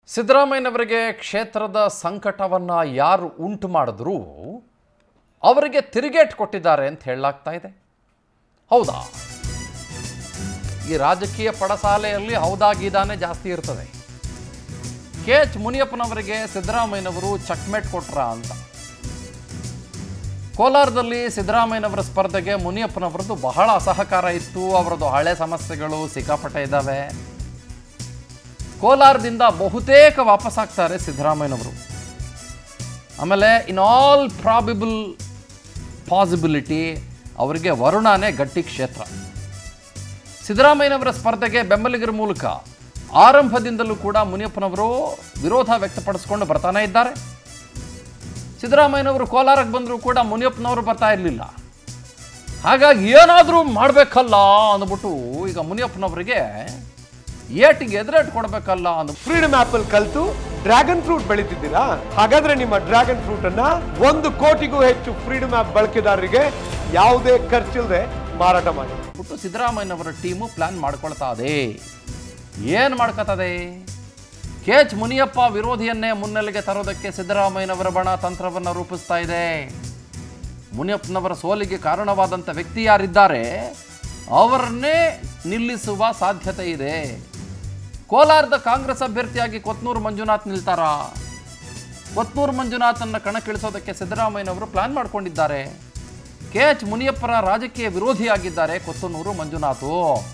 ಸಿದ್ದರಾಮಯ್ಯನವರಿಗೆ ಕ್ಷೇತ್ರದ ಸಂಕಟವನ್ನು ಯಾರು ಉಂಟು ಮಾಡಿದ್ರೂ ಅವರಿಗೆ ತಿರುಗೇಟ್ ಕೊಟ್ಟಿದ್ದಾರೆ ಅಂತ ಹೇಳಲಾಗ್ತಾ ಇದೆ ಹೌದಾ ಈ ರಾಜಕೀಯ ಪಡಸಾಲೆಯಲ್ಲಿ ಹೌದಾಗಿದಾನೆ ಜಾಸ್ತಿ ಇರ್ತದೆ ಕೆ ಎಚ್ ಮುನಿಯಪ್ಪನವರಿಗೆ ಸಿದ್ದರಾಮಯ್ಯನವರು ಚಕ್ಮೇಟ್ ಕೊಟ್ರ ಅಂತ ಕೋಲಾರದಲ್ಲಿ ಸಿದ್ದರಾಮಯ್ಯನವರ ಸ್ಪರ್ಧೆಗೆ ಮುನಿಯಪ್ಪನವರದ್ದು ಬಹಳ ಅಸಹಕಾರ ಇತ್ತು ಅವರದ್ದು ಹಳೆ ಸಮಸ್ಯೆಗಳು ಸಿಕ್ಕಾಪಟ್ಟೆ ಇದ್ದಾವೆ ಕೋಲಾರದಿಂದ ಬಹುತೇಕ ವಾಪಸ್ಸಾಗ್ತಾರೆ ಸಿದ್ದರಾಮಯ್ಯನವರು ಆಮೇಲೆ ಇನ್ ಆಲ್ ಪ್ರಾಬಿಬಲ್ ಪಾಸಿಬಿಲಿಟಿ ಅವರಿಗೆ ವರುಣಾನೇ ಗಟ್ಟಿ ಕ್ಷೇತ್ರ ಸಿದ್ದರಾಮಯ್ಯನವರ ಸ್ಪರ್ಧೆಗೆ ಬೆಂಬಲಿಗರ ಮೂಲಕ ಆರಂಭದಿಂದಲೂ ಕೂಡ ಮುನಿಯಪ್ಪನವರು ವಿರೋಧ ವ್ಯಕ್ತಪಡಿಸ್ಕೊಂಡು ಬರ್ತಾನೆ ಇದ್ದಾರೆ ಸಿದ್ದರಾಮಯ್ಯನವರು ಕೋಲಾರಕ್ಕೆ ಬಂದರೂ ಕೂಡ ಮುನಿಯಪ್ಪನವರು ಬರ್ತಾ ಇರಲಿಲ್ಲ ಹಾಗಾಗಿ ಏನಾದರೂ ಮಾಡಬೇಕಲ್ಲ ಅಂದ್ಬಿಟ್ಟು ಈಗ ಮುನಿಯಪ್ಪನವರಿಗೆ ಏಟಿಗೆ ಎದುರೇಟ್ ಕೊಡಬೇಕಲ್ಲ ಅಂದ್ ಫ್ರೀಡಮ್ ಆಪಲ್ ಕಲ್ತು ಡ್ರ್ಯಾಗನ್ ಫ್ರೂಟ್ ಬೆಳೀತಿದ್ದೀರಾ ಹಾಗಾದ್ರೆ ನಿಮ್ಮ ಡ್ರ್ಯಾಗನ್ ಫ್ರೂಟ್ ಅನ್ನ ಒಂದು ಕೋಟಿಗೂ ಹೆಚ್ಚು ಫ್ರೀಡಮ್ ಆಪ್ ಬಳಕೆದಾರರಿಗೆ ಯಾವುದೇ ಖರ್ಚಿಲ್ಲದೆ ಮಾರಾಟ ಮಾಡಿ ಬಿಟ್ಟು ಸಿದ್ದರಾಮಯ್ಯನವರ ಟೀಮು ಪ್ಲಾನ್ ಮಾಡ್ಕೊಳ್ತಾ ಇದೆ ಏನು ಮಾಡ್ಕೊತದೆ ಕೆ ಎಚ್ ಮುನಿಯಪ್ಪ ವಿರೋಧಿಯನ್ನೇ ಮುನ್ನೆಲೆಗೆ ತರೋದಕ್ಕೆ ಸಿದ್ದರಾಮಯ್ಯನವರ ಬಣ ತಂತ್ರವನ್ನು ರೂಪಿಸ್ತಾ ಇದೆ ಮುನಿಯಪ್ಪನವರ ಸೋಲಿಗೆ ಕಾರಣವಾದಂಥ ವ್ಯಕ್ತಿ ಯಾರಿದ್ದಾರೆ ಅವರನ್ನೇ ನಿಲ್ಲಿಸುವ ಸಾಧ್ಯತೆ ಇದೆ ಕೋಲಾರದ ಕಾಂಗ್ರೆಸ್ ಅಭ್ಯರ್ಥಿಯಾಗಿ ಕೊತ್ನೂರು ಮಂಜುನಾಥ್ ನಿಲ್ತಾರಾ ಕೊತ್ನೂರು ಮಂಜುನಾಥನ್ನ ಕಣಕ್ಕಿಳಿಸೋದಕ್ಕೆ ಸಿದ್ದರಾಮಯ್ಯನವರು ಪ್ಲಾನ್ ಮಾಡ್ಕೊಂಡಿದ್ದಾರೆ ಕೆ ಎಚ್ ಮುನಿಯಪ್ಪರ ರಾಜಕೀಯ ವಿರೋಧಿಯಾಗಿದ್ದಾರೆ ಕೊತ್ತನೂರು ಮಂಜುನಾಥು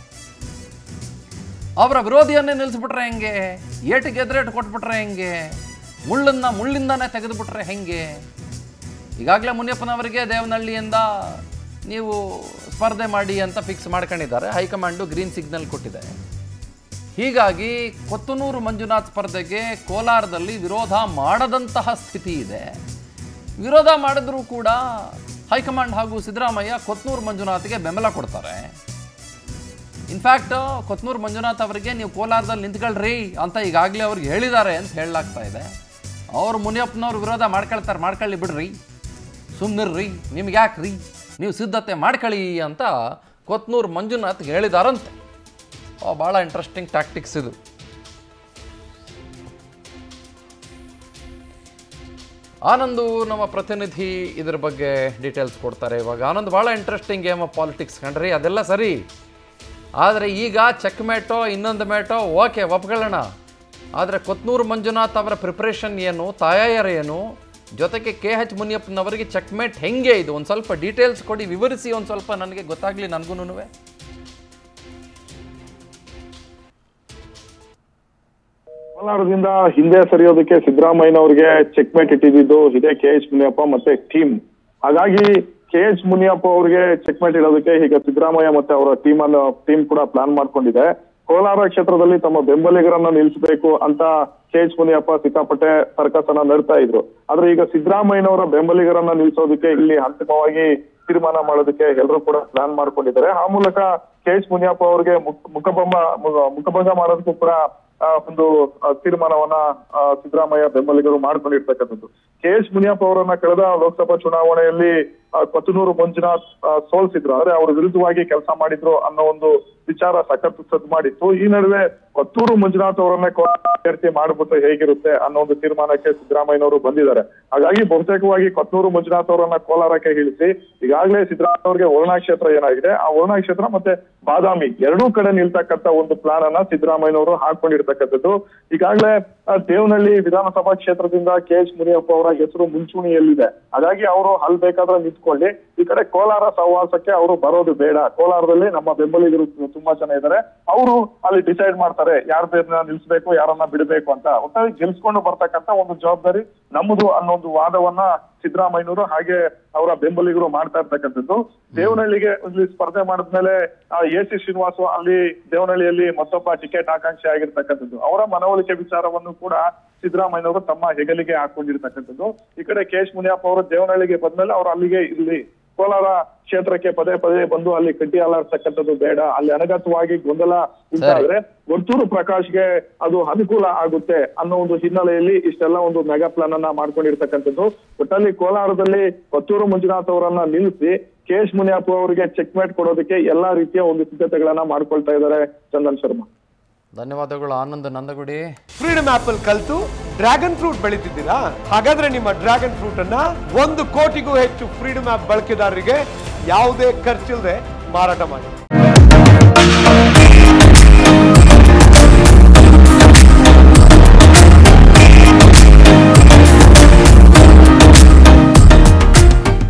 ಅವರ ವಿರೋಧಿಯನ್ನೇ ನಿಲ್ಲಿಸ್ಬಿಟ್ರೆ ಹೆಂಗೆ ಏಟಿಗೆ ಎದುರೇಟು ಕೊಟ್ಬಿಟ್ರೆ ಹೆಂಗೆ ಮುಳ್ಳನ್ನ ಮುಳ್ಳಿಂದಾನೇ ತೆಗೆದುಬಿಟ್ರೆ ಹೆಂಗೆ ಈಗಾಗಲೇ ಮುನಿಯಪ್ಪನವರಿಗೆ ದೇವನಹಳ್ಳಿಯಿಂದ ನೀವು ಸ್ಪರ್ಧೆ ಮಾಡಿ ಅಂತ ಫಿಕ್ಸ್ ಮಾಡ್ಕೊಂಡಿದ್ದಾರೆ ಹೈಕಮಾಂಡು ಗ್ರೀನ್ ಸಿಗ್ನಲ್ ಕೊಟ್ಟಿದೆ ಹೀಗಾಗಿ ಕೊತ್ತನೂರು ಮಂಜುನಾಥ್ ಸ್ಪರ್ಧೆಗೆ ಕೋಲಾರದಲ್ಲಿ ವಿರೋಧ ಮಾಡದಂತಹ ಸ್ಥಿತಿ ಇದೆ ವಿರೋಧ ಮಾಡಿದ್ರೂ ಕೂಡ ಹೈಕಮಾಂಡ್ ಹಾಗೂ ಸಿದ್ದರಾಮಯ್ಯ ಕೊತ್ನೂರು ಮಂಜುನಾಥ್ಗೆ ಬೆಂಬಲ ಕೊಡ್ತಾರೆ ಇನ್ಫ್ಯಾಕ್ಟ್ ಕೊತ್ನೂರು ಮಂಜುನಾಥ್ ಅವರಿಗೆ ನೀವು ಕೋಲಾರದಲ್ಲಿ ನಿಂತ್ಕೊಳ್ರಿ ಅಂತ ಈಗಾಗಲೇ ಅವ್ರಿಗೆ ಹೇಳಿದ್ದಾರೆ ಅಂತ ಹೇಳಲಾಗ್ತಾ ಇದೆ ಅವ್ರು ಮುನಿಯಪ್ಪನವ್ರು ವಿರೋಧ ಮಾಡ್ಕೊಳ್ತಾರೆ ಮಾಡ್ಕೊಳ್ಳಿ ಬಿಡ್ರಿ ಸುಮ್ಮನಿರ್ರಿ ನಿಮ್ಗೆ ಯಾಕೆ ರೀ ನೀವು ಸಿದ್ಧತೆ ಮಾಡ್ಕೊಳ್ಳಿ ಅಂತ ಕೊತ್ನೂರು ಮಂಜುನಾಥ್ ಹೇಳಿದಾರಂತೆ ಭಾಳ ಇಂಟ್ರೆಸ್ಟಿಂಗ್ ಟ್ಯಾಕ್ಟಿಕ್ಸ್ ಇದು ಆನಂದು ನಮ್ಮ ಪ್ರತಿನಿಧಿ ಇದ್ರ ಬಗ್ಗೆ ಡೀಟೇಲ್ಸ್ ಕೊಡ್ತಾರೆ ಇವಾಗ ಆನಂದ್ ಭಾಳ ಇಂಟ್ರೆಸ್ಟಿಂಗ್ ಗೇಮ್ ಆಫ್ ಪಾಲಿಟಿಕ್ಸ್ ಕಂಡ್ರಿ ಅದೆಲ್ಲ ಸರಿ ಆದರೆ ಈಗ ಚೆಕ್ ಮೇಟೋ ಇನ್ನೊಂದು ಮೇಟೋ ಓಕೆ ಒಪ್ಕೊಳ್ಳೋಣ ಆದರೆ ಕೊತ್ನೂರು ಮಂಜುನಾಥ್ ಅವರ ಪ್ರಿಪ್ರೇಷನ್ ಏನು ತಾಯಾಯರ ಏನು ಜೊತೆಗೆ ಕೆ ಎಚ್ ಮುನಿಯಪ್ಪನವರಿಗೆ ಚೆಕ್ಮೇಟ್ ಹೆಂಗೆ ಇದು ಒಂದು ಸ್ವಲ್ಪ ಡೀಟೇಲ್ಸ್ ಕೊಡಿ ವಿವರಿಸಿ ಒಂದು ಸ್ವಲ್ಪ ನನಗೆ ಗೊತ್ತಾಗಲಿ ನನಗೂ ಕೋಲಾರದಿಂದ ಹಿಂದೆ ಸರಿಯೋದಕ್ಕೆ ಸಿದ್ದರಾಮಯ್ಯನವರಿಗೆ ಚೆಕ್ಮೇಟ್ ಇಟ್ಟಿದ್ದು ಇದೇ ಕೆ ಎಚ್ ಮುನಿಯಪ್ಪ ಮತ್ತೆ ಟೀಮ್ ಹಾಗಾಗಿ ಕೆ ಎಚ್ ಮುನಿಯಪ್ಪ ಅವರಿಗೆ ಚೆಕ್ಮೇಟ್ ಇಡೋದಕ್ಕೆ ಈಗ ಸಿದ್ದರಾಮಯ್ಯ ಮತ್ತೆ ಅವರ ಟೀಮ್ ಅನ್ನು ಟೀಮ್ ಕೂಡ ಪ್ಲಾನ್ ಮಾಡ್ಕೊಂಡಿದೆ ಕೋಲಾರ ಕ್ಷೇತ್ರದಲ್ಲಿ ತಮ್ಮ ಬೆಂಬಲಿಗರನ್ನ ನಿಲ್ಲಿಸಬೇಕು ಅಂತ ಕೆ ಎಚ್ ಮುನಿಯಪ್ಪ ಸಿಕ್ಕಾಪಟ್ಟೆ ಸರ್ಕಸ್ ಅನ್ನ ನಡ್ತಾ ಇದ್ರು ಆದ್ರೆ ಈಗ ಸಿದ್ದರಾಮಯ್ಯನವರ ಬೆಂಬಲಿಗರನ್ನ ನಿಲ್ಲಿಸೋದಕ್ಕೆ ಇಲ್ಲಿ ಅಂತಿಮವಾಗಿ ತೀರ್ಮಾನ ಮಾಡೋದಕ್ಕೆ ಎಲ್ಲರೂ ಕೂಡ ಪ್ಲಾನ್ ಮಾಡ್ಕೊಂಡಿದ್ದಾರೆ ಆ ಮೂಲಕ ಕೆ ಎಚ್ ಮುನಿಯಪ್ಪ ಅವರಿಗೆ ಮುಖ- ಮುಖಭಂಗ ಮುಖ- ಮುಖಭಂಗ ಮಾಡೋದಕ್ಕೂ ಕೂಡ ಆ, ಒಂದು ಆ, ತೀರ್ಮಾನವನ್ನ ಆ, ಸಿದ್ದರಾಮಯ್ಯ ಬೆಂಬಲಿಗರು ಮಾಡ್ಕೊಂಡಿರ್ತಕ್ಕಂಥದ್ದು ಕೆ ಎಚ್ ಮುನಿಯಪ್ಪ ಅವರನ್ನ ಕಳೆದ ಲೋಕಸಭಾ ಚುನಾವಣೆಯಲ್ಲಿ ಆ, ಕೊತ್ತನೂರು ಮಂಜುನಾಥ್ ಆ, ಸೋಲ್ಸಿದ್ರು ಆದ್ರೆ ಅವ್ರ ವಿರುದ್ಧವಾಗಿ ಕೆಲಸ ಮಾಡಿದ್ರು ಅನ್ನೋ ಒಂದು ವಿಚಾರ ಸಖತ್ ಸದ್ ಮಾಡಿತ್ತು ಈ ನಡುವೆ ಕೊತ್ತೂರು ಮಂಜುನಾಥ್ ಅವರನ್ನ ಕೋಲಾರ ಅಭ್ಯರ್ಥಿ ಮಾಡ್ಬಿಟ್ಟು ಹೇಗಿರುತ್ತೆ ಅನ್ನೋ ಒಂದು ತೀರ್ಮಾನಕ್ಕೆ ಸಿದ್ದರಾಮಯ್ಯನವರು ಬಂದಿದ್ದಾರೆ ಹಾಗಾಗಿ ಬಹುತೇಕವಾಗಿ ಕೊತ್ತೂರು ಮಂಜುನಾಥ್ ಅವರನ್ನ ಕೋಲಾರಕ್ಕೆ ಇಳಿಸಿ ಈಗಾಗಲೇ ಸಿದ್ದರಾಮಯ್ಯ ಅವರಿಗೆ ವರುಣಾ ಕ್ಷೇತ್ರ ಏನಾಗಿದೆ ಆ ವರುಣಾ ಕ್ಷೇತ್ರ ಮತ್ತೆ ಬಾದಾಮಿ ಎರಡೂ ಕಡೆ ನಿಲ್ತಕ್ಕಂತ ಒಂದು ಪ್ಲಾನ್ ಅನ್ನ ಸಿದ್ದರಾಮಯ್ಯನವರು ಹಾಕೊಂಡಿರ್ತಕ್ಕಂಥದ್ದು ಈಗಾಗಲೇ ಆ, ದೇವನಹಳ್ಳಿ ವಿಧಾನಸಭಾ ಕ್ಷೇತ್ರದಿಂದ ಕೆ ಎಚ್ ಮುನಿಯಪ್ಪ ಅವರ ಹೆಸರು ಮುಂಚೂಣಿಯಲ್ಲಿದೆ ಹಾಗಾಗಿ ಅವರು ಅಲ್ಲಿ ಬೇಕಾದ್ರೆ ನಿಂತ್ಕೊಳ್ಳಿ ಈ ಕಡೆ ಕೋಲಾರ ಸಹವಾಸಕ್ಕೆ ಅವರು ಬರೋದು ಬೇಡ ಕೋಲಾರದಲ್ಲಿ ನಮ್ಮ ಬೆಂಬಲಿಗರು ತುಂಬಾ ಜನ ಇದ್ದಾರೆ ಅವರು ಅಲ್ಲಿ ಡಿಸೈಡ್ ಮಾಡ್ತಾರೆ ಯಾರ ಬೇರ್ನ ನಿಲ್ಸ್ಬೇಕು ಯಾರನ್ನ ಬಿಡಬೇಕು ಅಂತ ಒಟ್ಟಾಗಿ ಗೆಲ್ಸ್ಕೊಂಡು ಬರ್ತಕ್ಕಂತ ಒಂದು ಜವಾಬ್ದಾರಿ ನಮ್ಮದು ಅನ್ನೋ ಒಂದು ವಾದವನ್ನ ಸಿದ್ದರಾಮಯ್ಯನವರು ಹಾಗೆ ಅವರ ಬೆಂಬಲಿಗರು ಮಾಡ್ತಾ ಇರ್ತಕ್ಕಂಥದ್ದು ದೇವನಹಳ್ಳಿಗೆ ಇಲ್ಲಿ ಸ್ಪರ್ಧೆ ಮಾಡಿದ್ಮೇಲೆ ಎ ಸಿ ಶ್ರೀನಿವಾಸು ಅಲ್ಲಿ ದೇವನಹಳ್ಳಿಯಲ್ಲಿ ಮತ್ತೊಬ್ಬ ಟಿಕೆಟ್ ಆಕಾಂಕ್ಷಿ ಆಗಿರ್ತಕ್ಕಂಥದ್ದು ಅವರ ಮನವೊಲಿಕೆ ವಿಚಾರವನ್ನು ಕೂಡ ಸಿದ್ದರಾಮಯ್ಯನವರು ತಮ್ಮ ಹೆಗಲಿಗೆ ಹಾಕೊಂಡಿರ್ತಕ್ಕಂಥದ್ದು ಈ ಕಡೆ ಕೆ ಎಚ್ ಮುನಿಯಪ್ಪ ಅವರು ದೇವನಹಳ್ಳಿಗೆ ಬಂದ್ಮೇಲೆ ಅವರು ಅಲ್ಲಿಗೆ ಇಲ್ಲಿ ಕೋಲಾರ ಕ್ಷೇತ್ರಕ್ಕೆ ಪದೇ ಪದೇ ಬಂದು ಅಲ್ಲಿ ಕಡ್ಡಿ ಹಾಲಾಡ್ತಕ್ಕಂಥದ್ದು ಬೇಡ ಅಲ್ಲಿ ಅನಗತ್ಯವಾಗಿ ಗೊಂದಲ ಉಂಟಾದ್ರೆ ಗೊತ್ತೂರು ಪ್ರಕಾಶ್ಗೆ ಅದು ಅನುಕೂಲ ಆಗುತ್ತೆ ಅನ್ನೋ ಒಂದು ಹಿನ್ನೆಲೆಯಲ್ಲಿ ಇಷ್ಟೆಲ್ಲ ಒಂದು ಮೆಗಾ ಪ್ಲಾನ್ ಅನ್ನ ಮಾಡ್ಕೊಂಡಿರ್ತಕ್ಕಂಥದ್ದು ಒಟ್ಟಲ್ಲಿ ಕೋಲಾರದಲ್ಲಿ ಕೊತ್ತೂರು ಮಂಜುನಾಥ್ ಅವರನ್ನ ನಿಲ್ಲಿಸಿ ಕೆ ಎಸ್ ಮುನಿಯಪ್ಪ ಅವರಿಗೆ ಚೆಕ್ ಮೇಟ್ ಕೊಡೋದಕ್ಕೆ ಎಲ್ಲಾ ರೀತಿಯ ಒಂದು ಸಿದ್ಧತೆಗಳನ್ನ ಮಾಡ್ಕೊಳ್ತಾ ಇದ್ದಾರೆ ಚಂದನ್ ಶರ್ಮಾ ಧನ್ಯವಾದಗಳು ಆನಂದ್ ನಂದಗುಡಿ ಫ್ರೀಡಮ್ ಆಪ್ ಅಲ್ಲಿ ಕಲ್ತು ಡ್ರ್ಯಾಗನ್ ಫ್ರೂಟ್ ಬೆಳೀತಿದ್ದೀರಾ ಹಾಗಾದ್ರೆ ನಿಮ್ಮ ಡ್ರ್ಯಾಗನ್ ಫ್ರೂಟ್ ಅನ್ನ ಒಂದು ಕೋಟಿಗೂ ಹೆಚ್ಚು ಫ್ರೀಡಮ್ ಆಪ್ ಬಳಕೆದಾರರಿಗೆ ಯಾವುದೇ ಖರ್ಚಿಲ್ಲದೆ ಮಾರಾಟ ಮಾಡಿ